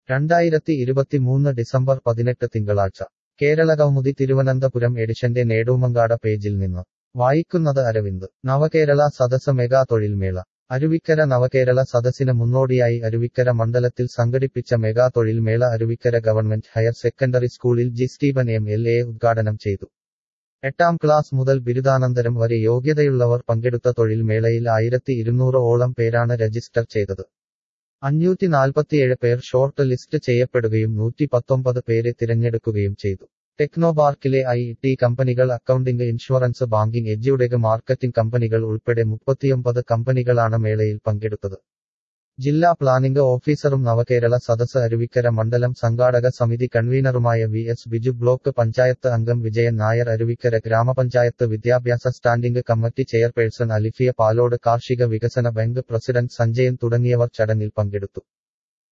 രണ്ടായിരത്തി ഇരുപത്തിമൂന്ന് ഡിസംബർ പതിനെട്ട് തിങ്കളാഴ്ച കേരളകൗമുദി തിരുവനന്തപുരം എഡിഷന്റെ നേടൂമങ്കാട പേജിൽ നിന്ന് വായിക്കുന്നത് അരവിന്ദ് നവകേരള സദസ് മെഗാ തൊഴിൽമേള അരുവിക്കര നവകേരള സദസ്സിന് മുന്നോടിയായി അരുവിക്കര മണ്ഡലത്തിൽ സംഘടിപ്പിച്ച മെഗാ തൊഴിൽമേള അരുവിക്കര ഗവൺമെന്റ് ഹയർ സെക്കൻഡറി സ്കൂളിൽ G Stephen M L A ഉദ്ഘാടനം ചെയ്തു എട്ടാം ക്ലാസ് മുതൽ ബിരുദാനന്തരം വരെ യോഗ്യതയുള്ളവർ പങ്കെടുത്ത തൊഴിൽമേളയിൽ ആയിരത്തി ഇരുന്നൂറ് ഓളം പേരാണ് രജിസ്റ്റർ ചെയ്തത് അഞ്ഞൂറ്റി നാൽപ്പത്തിയേഴ് പേർ ഷോർട്ട് ലിസ്റ്റ് ചെയ്യപ്പെടുകയും നൂറ്റി പത്തൊമ്പത് പേരെ തിരഞ്ഞെടുക്കുകയും ചെയ്തു ടെക്നോപാർക്കിലെ ഐ ടി കമ്പനികൾ അക്കൗണ്ടിംഗ് ഇൻഷുറൻസ് ബാങ്കിംഗ് എജ്യൂടെക് മാർക്കറ്റിംഗ് കമ്പനികൾ ഉൾപ്പെടെ മുപ്പത്തിയൊമ്പത് കമ്പനികളാണ് മേളയിൽ പങ്കെടുത്തത് ജില്ലാ പ്ലാനിംഗ് ഓഫീസറും നവകേരള സദസ് അരുവിക്കര മണ്ഡലം സംഘാടക സമിതി കൺവീനറുമായ V S Biju block panchayat അംഗം വിജയൻ നായർ അരുവിക്കര ഗ്രാമപഞ്ചായത്ത് വിദ്യാഭ്യാസ standing committee chairperson Alifiya Palode കാർഷിക വികസന ബാങ്ക് പ്രസിഡന്റ് സഞ്ജയൻ തുടങ്ങിയവർ ചടങ്ങിൽ പങ്കെടുത്തു